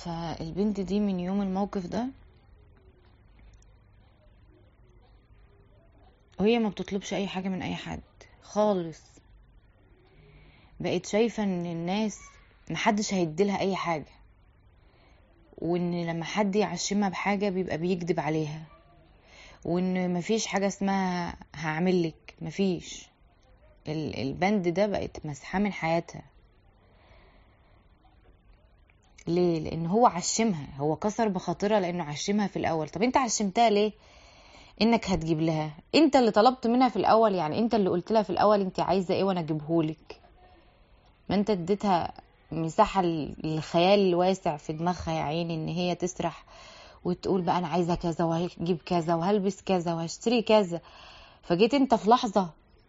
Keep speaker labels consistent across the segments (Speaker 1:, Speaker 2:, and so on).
Speaker 1: فالبنت دي من يوم الموقف ده وهي ما بتطلبش اي حاجة من اي حد خالص بقت شايفة ان الناس محدش هيديلها اي حاجة وان لما حد يعشمها بحاجة بيبقى بيكذب عليها وان مفيش حاجة اسمها هعملك مفيش ال- البند ده بقت مسحاه من حياتها ليه لان هو عشمها هو كسر بخاطرها لانه عشمها في الاول طب انت عشمتها ليه انك هتجيب لها انت اللي طلبت منها في الاول يعني انت اللي قلت لها في الاول انت عايزه ايه وانا اجيبهولك ما انت اديتها مساحه للخيال الواسع في دماغها يا عيني ان هي تسرح وتقول بقى انا عايزه كذا وهجيب كذا وهلبس كذا وهشتري كذا فجيت انت في لحظه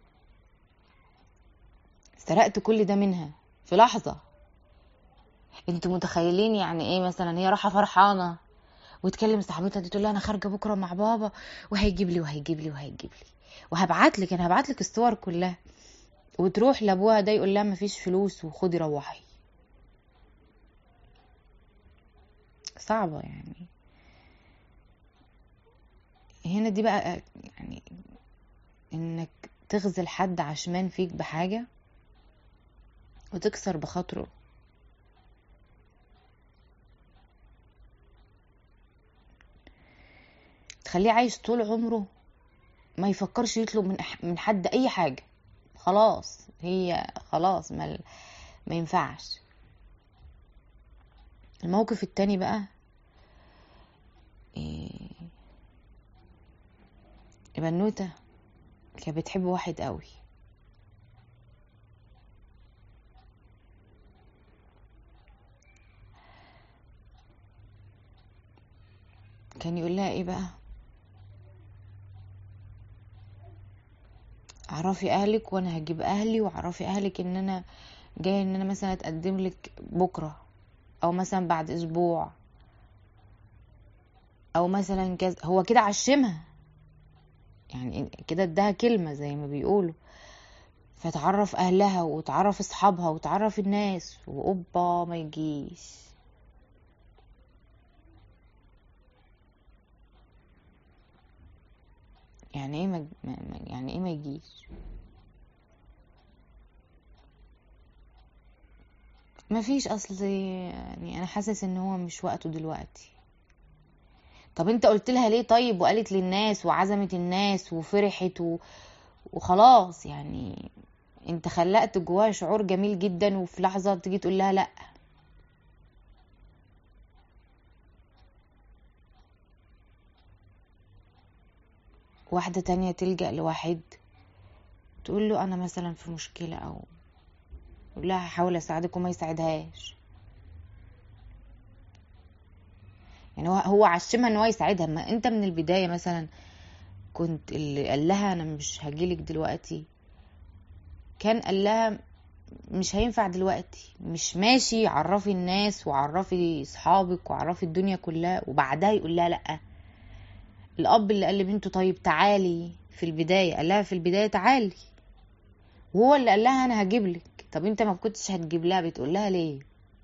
Speaker 1: سرقت كل ده منها في لحظه انتوا متخيلين يعني ايه مثلا هي رايحه فرحانه وتكلم صاحبتها دي تقول لها انا خارجه بكره مع بابا وهيجيب لي وهيجيب لي وهيجيب لي وهبعت لك انا هبعت لك الصور كلها وتروح لابوها ده يقول لها مفيش فلوس وخدي روحي صعبه يعني هنا دي بقى يعني انك تغزل حد عشمان فيك بحاجه وتكسر بخاطره تخليه عايش طول عمره ما يفكرش يطلب من أح- من حد اي حاجه خلاص هي خلاص ما ما ينفعش الموقف التاني بقى إيه، بنوتة كانت بتحب واحد قوي كان يقول لها ايه بقى عرفي اهلك وانا هجيب اهلي وعرفي اهلك ان انا جاي ان انا مثلا اتقدم لك بكره او مثلا بعد اسبوع او مثلا كذا هو كده عشمها يعني كده اداها كلمه زي ما بيقولوا فتعرف اهلها وتعرف اصحابها وتعرف الناس واوبا ما يجيش يعني ايه ما ما- ما- يعني ايه ما يجيش ما فيش اصل يعني انا حاسس ان هو مش وقته دلوقتي طب انت قلت لها ليه طيب وقالت للناس وعزمت الناس وفرحت و... وخلاص يعني انت خلقت جواها شعور جميل جدا وفي لحظة تيجي تقول لها لا واحدة تانية تلجأ لواحد تقول له انا مثلا في مشكلة او يقول لها هحاول اساعدك وما يساعدهاش يعني هو هو عشمها ان هو يساعدها ما انت من البداية مثلا كنت اللي قال لها انا مش هجيلك دلوقتي كان قال لها مش هينفع دلوقتي مش ماشي عرفي الناس وعرفي اصحابك وعرفي الدنيا كلها وبعدها يقول لها لا الاب اللي قال لبنته طيب تعالي في البداية قال لها في البداية تعالي وهو اللي قال لها انا هجيب لك طب انت ما كنتش هتجيب لها بتقول لها ليه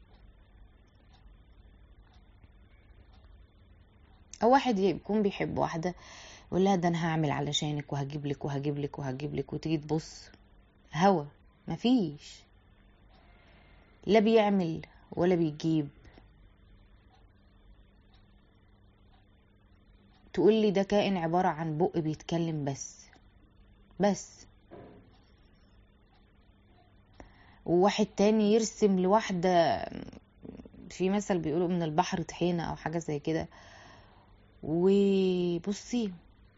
Speaker 1: او واحد يكون بيحب واحدة يقول لها ده انا هعمل علشانك وهجيب لك وهجيب لك وهجيب لك وتيجي تبص هوا مفيش لا بيعمل ولا بيجيب تقول لي ده كائن عبارة عن بق بيتكلم بس بس وواحد تاني يرسم لواحدة في مثل بيقولوا من البحر طحينة او حاجة زي كده وبصي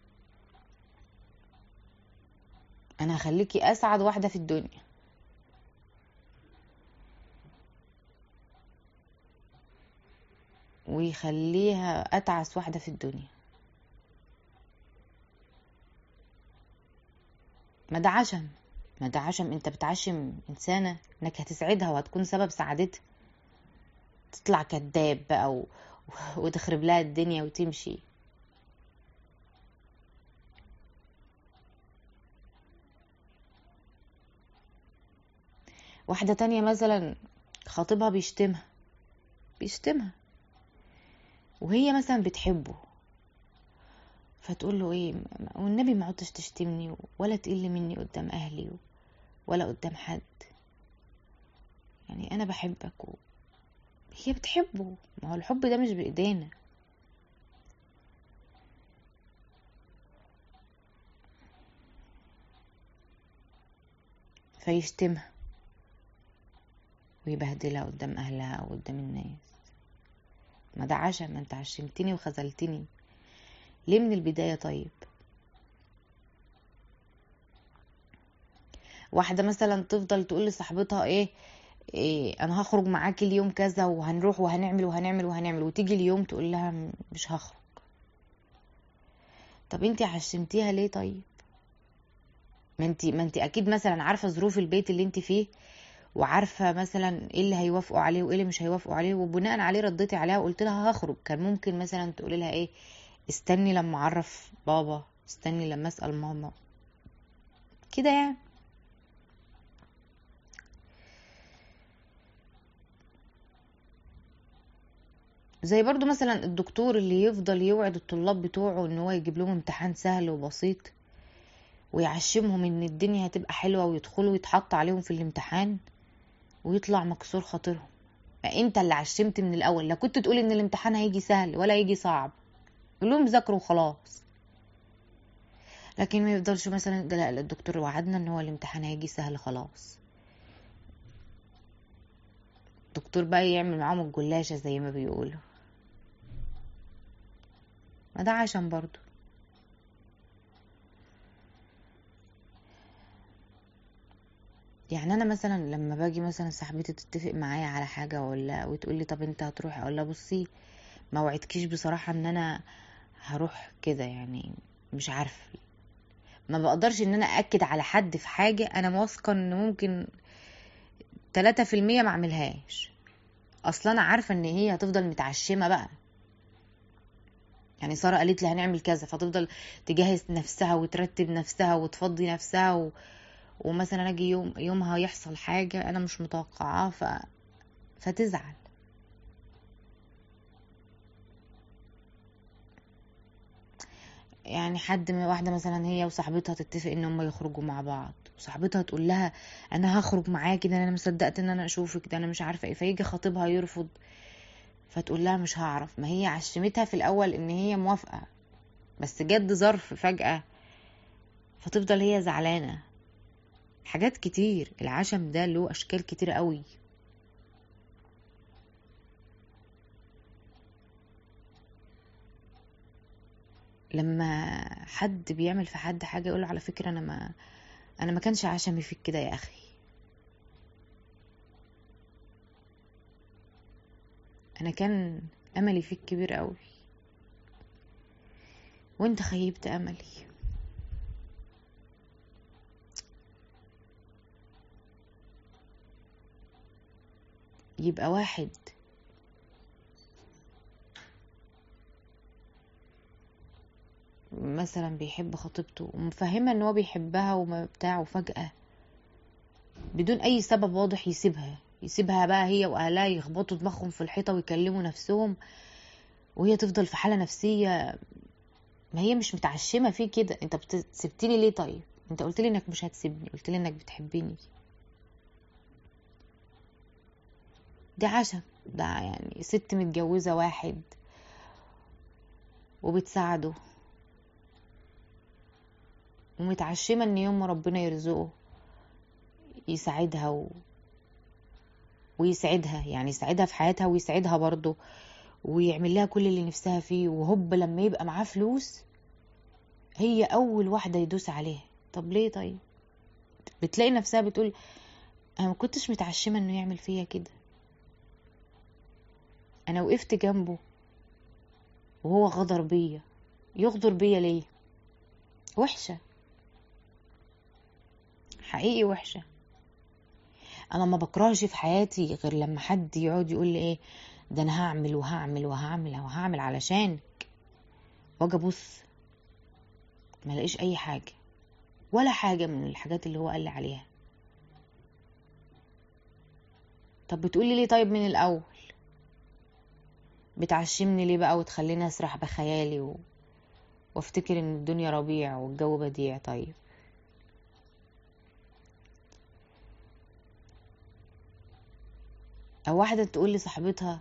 Speaker 1: انا هخليكي اسعد واحدة في الدنيا ويخليها اتعس واحدة في الدنيا ما ده عشم ما ده عشم انت بتعشم انسانة انك هتسعدها وهتكون سبب سعادتها تطلع كذاب بقى و... وتخرب لها الدنيا وتمشي واحدة تانية مثلا خطيبها بيشتمها بيشتمها وهي مثلا بتحبه فتقول له ايه والنبي ما عدتش تشتمني ولا تقل مني قدام اهلي ولا قدام حد يعني انا بحبك و... هي بتحبه ما هو الحب ده مش بايدينا فيشتمها ويبهدلها قدام اهلها او قدام الناس ما ده عشم ما انت عشمتني وخذلتني ليه من البداية طيب واحدة مثلا تفضل تقول لصاحبتها ايه, إيه انا هخرج معاكي اليوم كذا وهنروح وهنعمل وهنعمل وهنعمل وتيجي اليوم تقول لها مش هخرج طب انتي عشمتيها ليه طيب ما انتي ما انتي اكيد مثلا عارفه ظروف البيت اللي انتي فيه وعارفه مثلا ايه اللي هيوافقوا عليه وايه اللي مش هيوافقوا عليه وبناء عليه رديتي عليها وقلت لها هخرج كان ممكن مثلا تقولي لها ايه استني لما اعرف بابا استني لما اسال ماما كده يعني زي برضو مثلا الدكتور اللي يفضل يوعد الطلاب بتوعه ان هو يجيب لهم امتحان سهل وبسيط ويعشمهم ان الدنيا هتبقى حلوة ويدخلوا يتحط عليهم في الامتحان ويطلع مكسور خاطرهم ما انت اللي عشمت من الاول لا كنت تقول ان الامتحان هيجي سهل ولا هيجي صعب قول لهم ذاكروا وخلاص لكن ما يفضلش مثلا ده لا الدكتور وعدنا ان هو الامتحان هيجي سهل خلاص الدكتور بقى يعمل معاهم الجلاشة زي ما بيقولوا ما ده عشان برضو يعني انا مثلا لما باجي مثلا صاحبتي تتفق معايا على حاجه ولا وتقول لي طب انت هتروح اقول لها بصي ما وعدكيش بصراحه ان انا هروح كده يعني مش عارفه ما بقدرش ان انا اكد على حد في حاجه انا واثقه ان ممكن تلاتة في المية ما اعملهاش اصلا انا عارفه ان هي هتفضل متعشمه بقى يعني ساره قالت لي هنعمل كذا فتفضل تجهز نفسها وترتب نفسها وتفضي نفسها و... ومثلا اجي يوم يومها يحصل حاجه انا مش متوقعاها ف... فتزعل يعني حد من واحده مثلا هي وصاحبتها تتفق ان هم يخرجوا مع بعض وصاحبتها تقول لها انا هخرج معاكي ده انا مصدقت ان انا اشوفك ده انا مش عارفه ايه فيجي خطيبها يرفض فتقول لها مش هعرف ما هي عشمتها في الاول ان هي موافقه بس جد ظرف فجاه فتفضل هي زعلانه حاجات كتير العشم ده له اشكال كتير قوي لما حد بيعمل في حد حاجه يقول على فكره انا ما انا ما كانش عشمي فيك كده يا اخي انا كان املي فيك كبير قوي وانت خيبت املي يبقى واحد مثلا بيحب خطيبته ومفهمه ان هو بيحبها وما بتاع وفجأة بدون اي سبب واضح يسيبها يسيبها بقى هي واهلها يخبطوا دماغهم في الحيطة ويكلموا نفسهم وهي تفضل في حالة نفسية ما هي مش متعشمة فيه كده انت بت- سبتني ليه طيب انت قلت لي انك مش هتسيبني قلت لي انك بتحبني ده عشم ده يعني ست متجوزة واحد وبتساعده ومتعشمة ان يوم ما ربنا يرزقه يساعدها و... ويسعدها يعني يساعدها في حياتها ويسعدها برضه ويعمل لها كل اللي نفسها فيه وهوب لما يبقى معاه فلوس هي اول واحدة يدوس عليها طب ليه طيب بتلاقي نفسها بتقول انا ما كنتش متعشمة انه يعمل فيا كده انا وقفت جنبه وهو غدر بيا يغدر بيا ليه وحشة حقيقي وحشة انا ما بكرهش في حياتي غير لما حد يقعد يقول لي ايه ده انا هعمل وهعمل وهعمل وهعمل علشانك واجي ابص ما لاقيش اي حاجة ولا حاجة من الحاجات اللي هو قال لي عليها طب بتقولي ليه طيب من الاول بتعشمني ليه بقى وتخليني اسرح بخيالي و... وافتكر ان الدنيا ربيع والجو بديع طيب او واحدة تقول لصاحبتها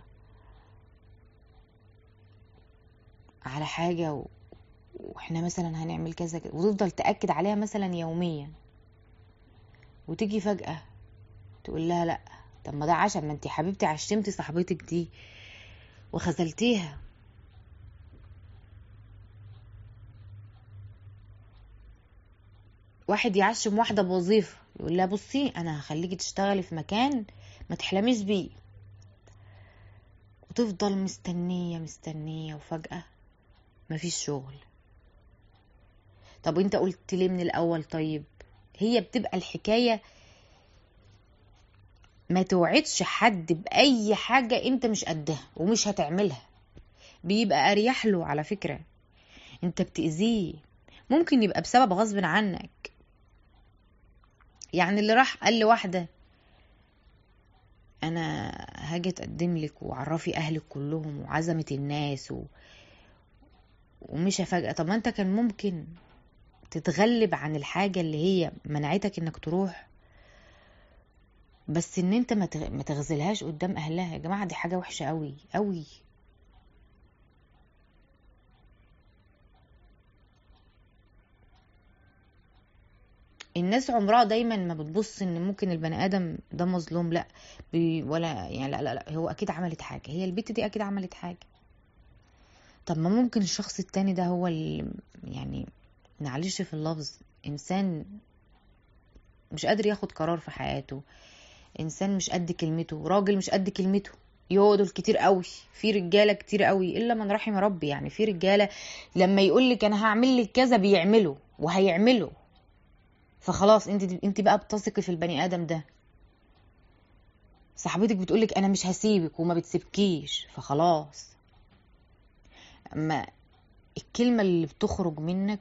Speaker 1: على حاجة و... واحنا مثلا هنعمل كذا كذا وتفضل تأكد عليها مثلا يوميا وتيجي فجأة تقول لها لا طب ما ده عشان ما انت حبيبتي عشمتي صاحبتك دي وخذلتيها واحد يعشم واحدة بوظيفة يقول لها بصي انا هخليكي تشتغلي في مكان ما تحلميش بيه وتفضل مستنية مستنية وفجأة مفيش شغل طب وانت قلت ليه من الاول طيب هي بتبقى الحكاية ما توعدش حد بأي حاجة انت مش قدها ومش هتعملها بيبقى اريح له على فكرة انت بتأذيه ممكن يبقى بسبب غصب عنك يعني اللي راح قال لواحدة انا هاجي اتقدم لك وعرفي اهلك كلهم وعزمت الناس و... ومش فجأة طب ما انت كان ممكن تتغلب عن الحاجة اللي هي منعتك انك تروح بس ان انت ما تغزلهاش قدام اهلها يا جماعة دي حاجة وحشة قوي قوي الناس عمرها دايما ما بتبص ان ممكن البني ادم ده مظلوم لا بي ولا يعني لا لا لا هو اكيد عملت حاجه هي البت دي اكيد عملت حاجه طب ما ممكن الشخص التاني ده هو اللي يعني معلش في اللفظ انسان مش قادر ياخد قرار في حياته انسان مش قد كلمته راجل مش قد كلمته يو دول كتير قوي في رجاله كتير قوي الا من رحم ربي يعني في رجاله لما يقول لك انا هعمل لك كذا بيعمله وهيعمله فخلاص انت انت بقى بتثقي في البني ادم ده صاحبتك بتقولك انا مش هسيبك وما بتسيبكيش فخلاص اما الكلمة اللي بتخرج منك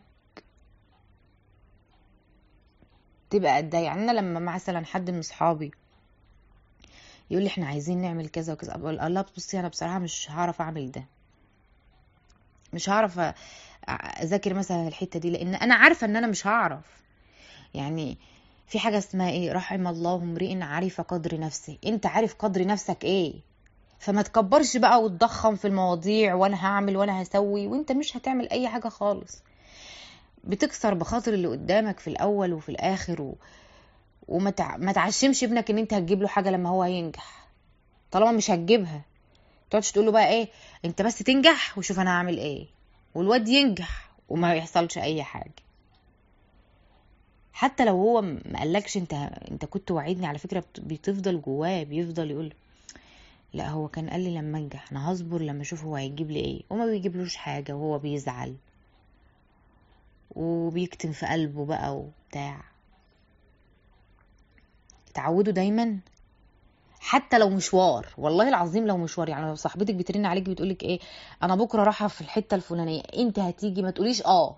Speaker 1: تبقى قد يعني انا لما مثلا حد من اصحابي يقول لي احنا عايزين نعمل كذا وكذا اقول الله بصي انا بصراحه مش هعرف اعمل ده مش هعرف اذاكر مثلا الحته دي لان انا عارفه ان انا مش هعرف يعني في حاجه اسمها ايه رحم الله امرئ عرف قدر نفسه انت عارف قدر نفسك ايه فما تكبرش بقى وتضخم في المواضيع وانا هعمل وانا هسوي وانت مش هتعمل اي حاجه خالص بتكسر بخاطر اللي قدامك في الاول وفي الاخر و... وما تع... ما تعشمش ابنك ان انت هتجيب له حاجه لما هو هينجح طالما مش هتجيبها تقعدش تقول له بقى ايه انت بس تنجح وشوف انا هعمل ايه والواد ينجح وما يحصلش اي حاجه حتى لو هو ما قالكش انت انت كنت وعدني على فكره بتفضل جواه بيفضل يقول لا هو كان قال لي لما انجح انا هصبر لما اشوف هو هيجيب لي ايه وما بيجيبلوش حاجه وهو بيزعل وبيكتم في قلبه بقى وبتاع اتعودوا دايما حتى لو مشوار والله العظيم لو مشوار يعني لو صاحبتك بترن عليك بتقولك ايه انا بكره رايحه في الحته الفلانيه انت هتيجي ما تقوليش اه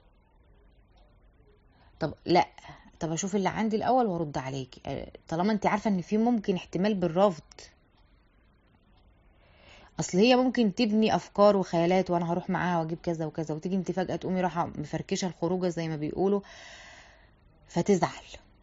Speaker 1: طب لا طب اشوف اللي عندي الاول وارد عليكي طالما انت عارفه ان في ممكن احتمال بالرفض اصل هي ممكن تبني افكار وخيالات وانا هروح معاها واجيب كذا وكذا وتيجي انت فجاه تقومي رايحه مفركشه الخروجه زي ما بيقولوا فتزعل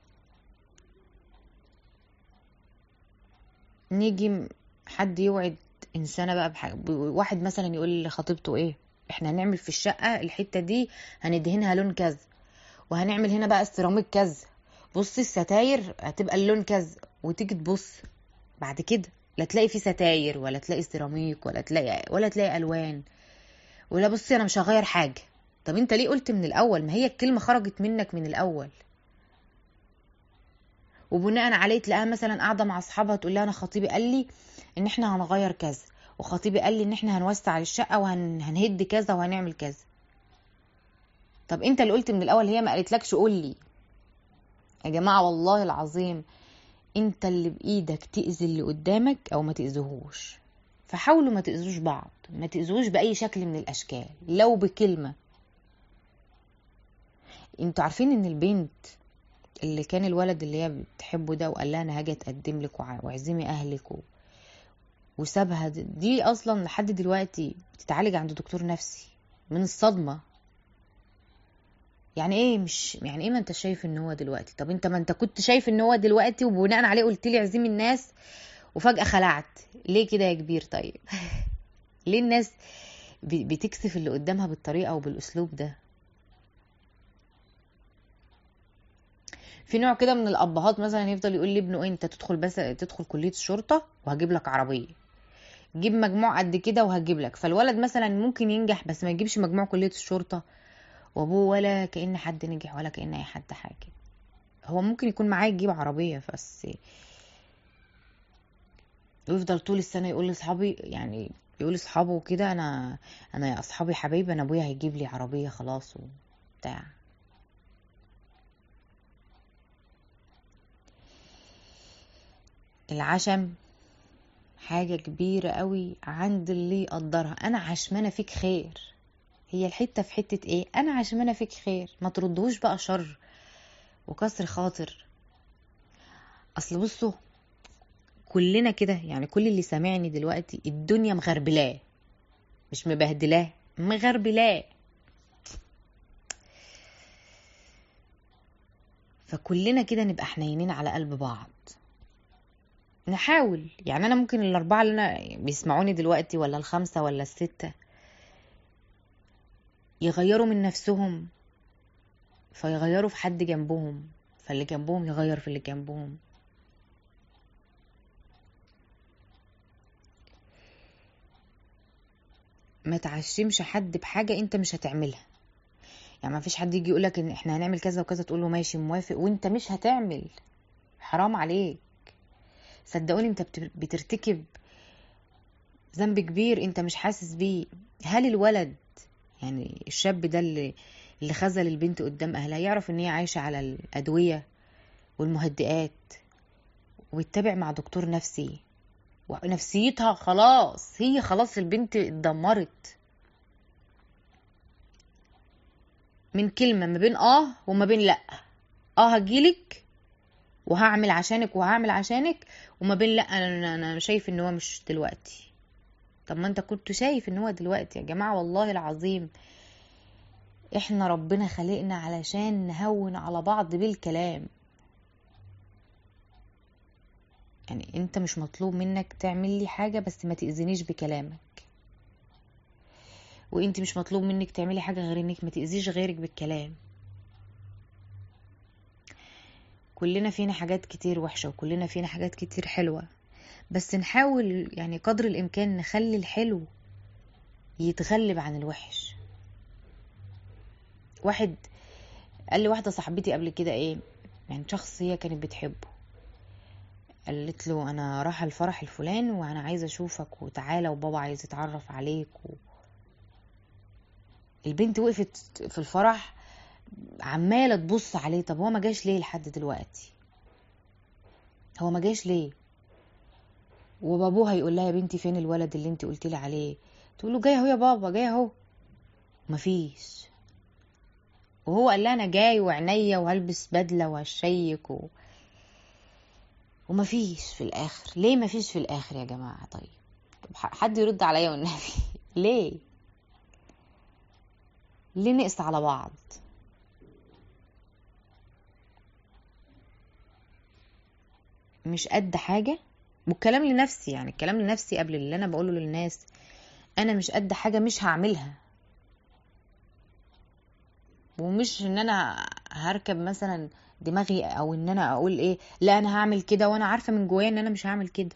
Speaker 1: نيجي حد يوعد انسانه بقى بحاجه واحد مثلا يقول لخطيبته ايه احنا هنعمل في الشقه الحته دي هندهنها لون كذا وهنعمل هنا بقى السيراميك كذا بصي الستاير هتبقى اللون كذا وتيجي تبص بعد كده لا تلاقي في ستاير ولا تلاقي سيراميك ولا تلاقي ولا تلاقي الوان ولا بصي انا مش هغير حاجه طب انت ليه قلت من الاول ما هي الكلمه خرجت منك من الاول وبناء عليه تلاقيها مثلا قاعده مع اصحابها تقول لها انا خطيبي قال لي ان احنا هنغير كذا وخطيبي قال لي ان احنا هنوسع الشقه وهنهد كذا وهنعمل كذا طب انت اللي قلت من الاول هي ما قالتلكش قول لي يا جماعه والله العظيم انت اللي بايدك تاذي اللي قدامك او ما تاذيهوش فحاولوا ما تاذوش بعض ما تاذوش باي شكل من الاشكال لو بكلمه انتوا عارفين ان البنت اللي كان الولد اللي هي بتحبه ده وقال لها انا هاجي اتقدم لك واعزمي اهلك و... وسابها دي, دي اصلا لحد دلوقتي بتتعالج عند دكتور نفسي من الصدمة يعني ايه مش يعني ايه ما انت شايف ان هو دلوقتي طب انت ما انت كنت شايف ان هو دلوقتي وبناء عليه قلت لي عزيم الناس وفجأة خلعت ليه كده يا كبير طيب ليه الناس ب- بتكسف اللي قدامها بالطريقة وبالأسلوب ده في نوع كده من الأبهات مثلا يفضل يقول لابنه إيه انت تدخل بس تدخل كلية الشرطة وهجيب لك عربية جيب مجموع قد كده وهجيب لك فالولد مثلا ممكن ينجح بس ما يجيبش مجموع كلية الشرطة وابوه ولا كأن حد نجح ولا كأن اي حد حاجة هو ممكن يكون معاه يجيب عربية بس ويفضل طول السنة يقول لاصحابي يعني يقول لاصحابه كده انا انا يا اصحابي حبايبي انا ابويا هيجيب لي عربية خلاص وبتاع العشم حاجة كبيرة قوي عند اللي يقدرها انا عشمانة فيك خير هي الحتة في حتة ايه انا عشمانة فيك خير ما تردهوش بقى شر وكسر خاطر اصل بصوا كلنا كده يعني كل اللي سامعني دلوقتي الدنيا مغربلاه مش مبهدلاه مغربلاه فكلنا كده نبقى حنينين على قلب بعض نحاول يعني انا ممكن الاربعه اللي انا بيسمعوني دلوقتي ولا الخمسه ولا السته يغيروا من نفسهم فيغيروا في حد جنبهم فاللي جنبهم يغير في اللي جنبهم ما تعشمش حد بحاجة انت مش هتعملها يعني ما فيش حد يجي يقولك ان احنا هنعمل كذا وكذا تقول له ماشي موافق وانت مش هتعمل حرام عليك صدقوني انت بت- بترتكب ذنب كبير انت مش حاسس بيه هل الولد يعني الشاب ده اللي اللي خذل البنت قدام اهلها يعرف ان هي عايشة على الادوية والمهدئات ويتبع مع دكتور نفسي ونفسيتها خلاص هي خلاص البنت اتدمرت من كلمة ما بين اه وما بين لا اه هجيلك وهعمل عشانك وهعمل عشانك وما بين لا انا انا شايف ان هو مش دلوقتي طب ما انت كنت شايف ان هو دلوقتي يا جماعة والله العظيم احنا ربنا خلقنا علشان نهون على بعض بالكلام يعني انت مش مطلوب منك تعمل لي حاجة بس ما تأذينيش بكلامك وانت مش مطلوب منك تعملي حاجة غير انك ما تأذيش غيرك بالكلام كلنا فينا حاجات كتير وحشة وكلنا فينا حاجات كتير حلوة بس نحاول يعني قدر الامكان نخلي الحلو يتغلب عن الوحش واحد قال لي واحدة صاحبتي قبل كده ايه يعني شخص هي كانت بتحبه قالت له انا رايحه الفرح الفلان وانا عايزه اشوفك وتعالى وبابا عايز يتعرف عليك و... البنت وقفت في الفرح عماله تبص عليه طب هو ما جاش ليه لحد دلوقتي هو ما جاش ليه وبابوها يقول لها يا بنتي فين الولد اللي انت قلت لي عليه تقول له جاي اهو يا بابا جاي اهو مفيش وهو قال لها انا جاي وعينيا وهلبس بدله وهشيك و... ومفيش في الاخر ليه مفيش في الاخر يا جماعه طيب طب ح- حد يرد عليا والنبي ليه ليه نقسى على بعض مش قد حاجه والكلام لنفسي يعني الكلام لنفسي قبل اللي انا بقوله للناس انا مش قد حاجه مش هعملها ومش ان انا هركب مثلا دماغي او ان انا اقول ايه لا انا هعمل كده وانا عارفه من جوايا ان انا مش هعمل كده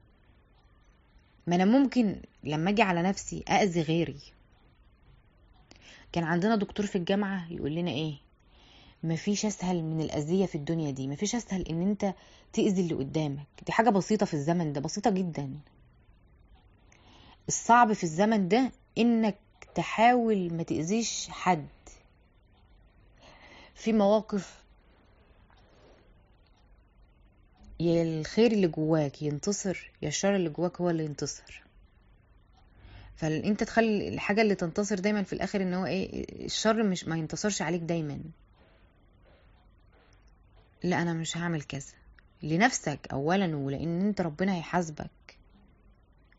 Speaker 1: ما انا ممكن لما اجي على نفسي اذي غيري كان عندنا دكتور في الجامعه يقول لنا ايه مفيش اسهل من الاذيه في الدنيا دي مفيش اسهل ان انت تاذي اللي قدامك دي حاجه بسيطه في الزمن ده بسيطه جدا الصعب في الزمن ده انك تحاول ما تاذيش حد في مواقف يا الخير اللي جواك ينتصر يا الشر اللي جواك هو اللي ينتصر فانت تخلي الحاجه اللي تنتصر دايما في الاخر ان هو ايه الشر مش ما ينتصرش عليك دايما لا انا مش هعمل كذا لنفسك اولا ولان انت ربنا هيحاسبك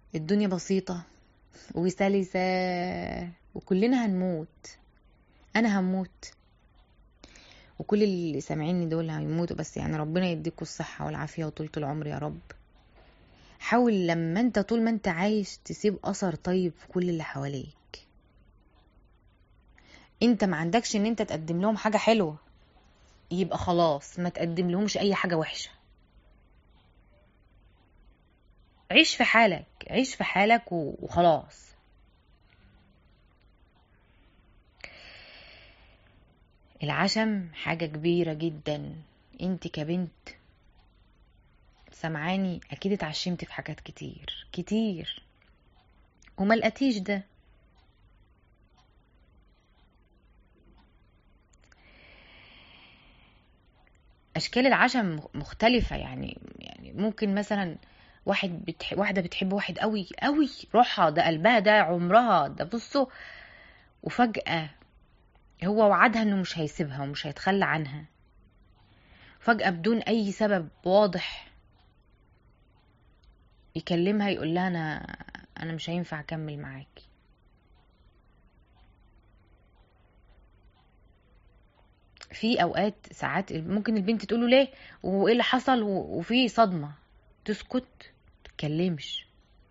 Speaker 1: الدنيا بسيطة وسلسة وكلنا هنموت انا هموت وكل اللي سامعيني دول هيموتوا بس يعني ربنا يديكوا الصحة والعافية وطولة العمر يا رب حاول لما انت طول ما انت عايش تسيب اثر طيب في كل اللي حواليك انت ما عندكش ان انت تقدم لهم حاجة حلوة يبقى خلاص ما تقدم لهمش اي حاجة وحشة عيش في حالك عيش في حالك وخلاص العشم حاجة كبيرة جدا انت كبنت سمعاني اكيد اتعشمت في حاجات كتير كتير وما لقيتيش ده اشكال العشم مختلفة يعني يعني ممكن مثلا واحد بتح... واحدة بتحب واحد قوي قوي روحها ده قلبها ده عمرها ده بصوا وفجأة هو وعدها انه مش هيسيبها ومش هيتخلى عنها فجأة بدون اي سبب واضح يكلمها يقول لها انا انا مش هينفع اكمل معاكي في اوقات ساعات ممكن البنت تقوله ليه وايه اللي حصل وفي صدمة تسكت تتكلمش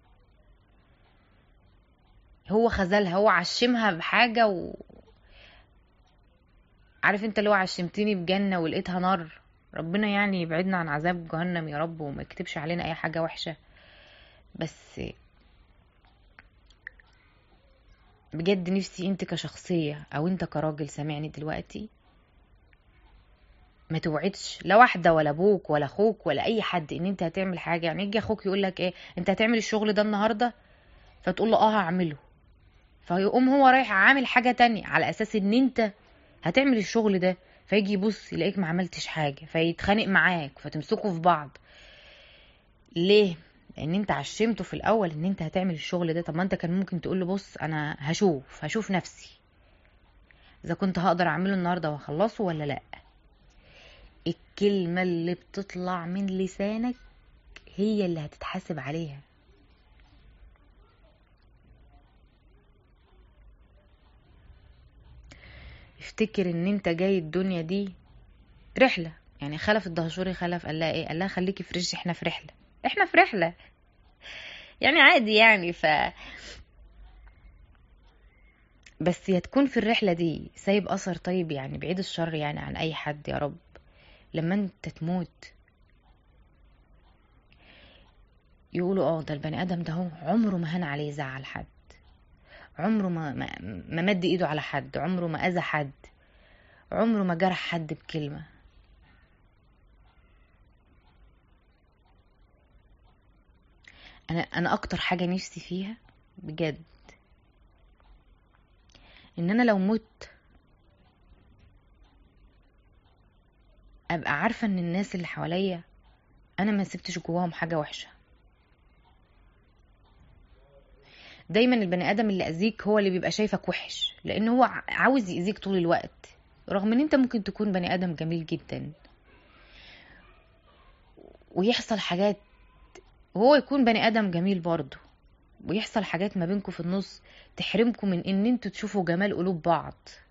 Speaker 1: هو خذلها هو عشمها بحاجة و... عارف انت اللي هو عشمتني بجنة ولقيتها نار ربنا يعني يبعدنا عن عذاب جهنم يا رب وما يكتبش علينا اي حاجة وحشة بس بجد نفسي انت كشخصية او انت كراجل سامعني دلوقتي ما توعدش لا واحده ولا ابوك ولا اخوك ولا اي حد ان انت هتعمل حاجه يعني يجي اخوك يقول لك ايه انت هتعمل الشغل ده النهارده فتقول له اه هعمله فيقوم هو رايح عامل حاجه تانية على اساس ان انت هتعمل الشغل ده فيجي يبص يلاقيك ما عملتش حاجه فيتخانق معاك فتمسكوا في بعض ليه لان انت عشمته في الاول ان انت هتعمل الشغل ده طب ما انت كان ممكن تقول له بص انا هشوف هشوف نفسي اذا كنت هقدر اعمله النهارده واخلصه ولا لا الكلمة اللي بتطلع من لسانك هي اللي هتتحاسب عليها افتكر ان انت جاي الدنيا دي رحلة يعني خلف الدهشوري خلف قال لها ايه قال لها خليكي في رجل احنا في رحلة احنا في رحلة يعني عادي يعني ف بس يا تكون في الرحلة دي سايب أثر طيب يعني بعيد الشر يعني عن أي حد يا رب لما انت تموت يقولوا اه ده البني ادم ده هو عمره ما هان عليه زعل حد عمره ما, ما, ما مد ايده على حد عمره ما اذى حد عمره ما جرح حد بكلمه انا انا اكتر حاجه نفسي فيها بجد ان انا لو مت ابقى عارفه ان الناس اللي حواليا انا ما سبتش جواهم حاجه وحشه دايما البني ادم اللي اذيك هو اللي بيبقى شايفك وحش لان هو عاوز يأذيك طول الوقت رغم ان انت ممكن تكون بني ادم جميل جدا ويحصل حاجات وهو يكون بني ادم جميل برضه ويحصل حاجات ما بينكم في النص تحرمكم من ان انتوا تشوفوا جمال قلوب بعض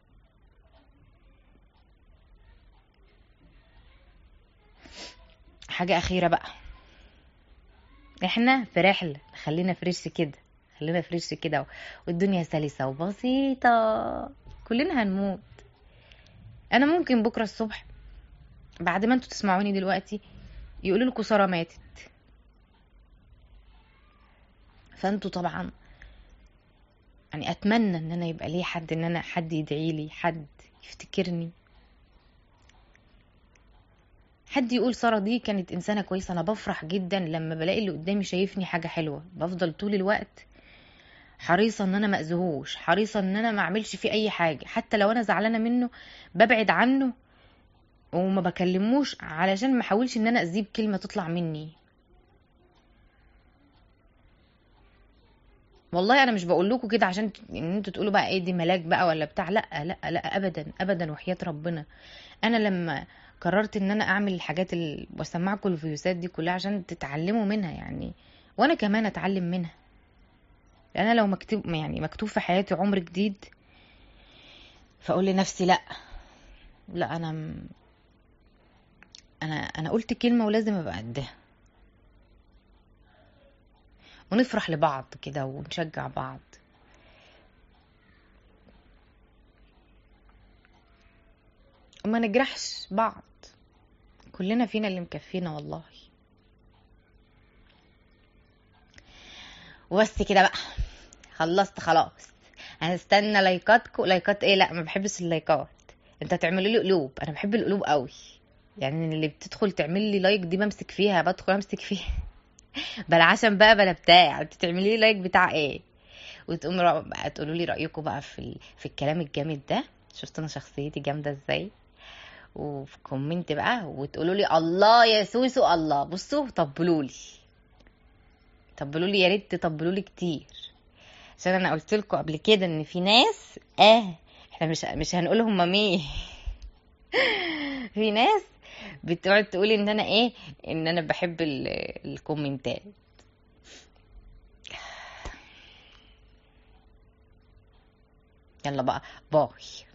Speaker 1: حاجة أخيرة بقى احنا في رحلة خلينا فريش كده خلينا فريش كده والدنيا سلسة وبسيطة كلنا هنموت أنا ممكن بكرة الصبح بعد ما انتوا تسمعوني دلوقتي يقولوا لكم سارة ماتت فانتوا طبعا يعني اتمنى ان انا يبقى لي حد ان انا حد يدعي لي حد يفتكرني حد يقول ساره دي كانت انسانه كويسه انا بفرح جدا لما بلاقي اللي قدامي شايفني حاجه حلوه بفضل طول الوقت حريصه ان انا ما اذيهوش حريصه ان انا ما اعملش فيه اي حاجه حتى لو انا زعلانه منه ببعد عنه وما بكلموش علشان ما احاولش ان انا اذيه بكلمه تطلع مني والله انا مش بقول لكم كده عشان ان انتوا تقولوا بقى ايه دي ملاك بقى ولا بتاع لا لا لا ابدا ابدا وحياه ربنا انا لما قررت ان انا اعمل الحاجات اللي بسمعكم الفيوسات دي كلها عشان تتعلموا منها يعني وانا كمان اتعلم منها انا لو مكتوب يعني مكتوب في حياتي عمر جديد فاقول لنفسي لا لا انا م- انا انا قلت كلمه ولازم ابقى قدها ونفرح لبعض كده ونشجع بعض وما نجرحش بعض كلنا فينا اللي مكفينا والله وبس كده بقى خلصت خلاص هنستنى لايكاتكم لايكات ايه لا ما بحبش اللايكات انت تعملوا لي قلوب انا بحب القلوب قوي يعني اللي بتدخل تعمل لي لايك دي بمسك فيها بدخل امسك فيها بلا عشان بقى بلا بتاع انت تعملي لي لايك بتاع ايه وتقوم را- بقى تقولوا لي رايكم بقى في ال... في الكلام الجامد ده شفت انا شخصيتي جامده ازاي وفي كومنت بقى وتقولوا لي الله يا سوسو الله بصوا طبلوا لي طبلوا لي يا ريت تطبلوا لي كتير عشان انا قلت لكم قبل كده ان في ناس اه احنا مش مش هنقول هم مين في ناس بتقعد تقول ان انا ايه ان انا بحب ال- الكومنتات يلا بقى باي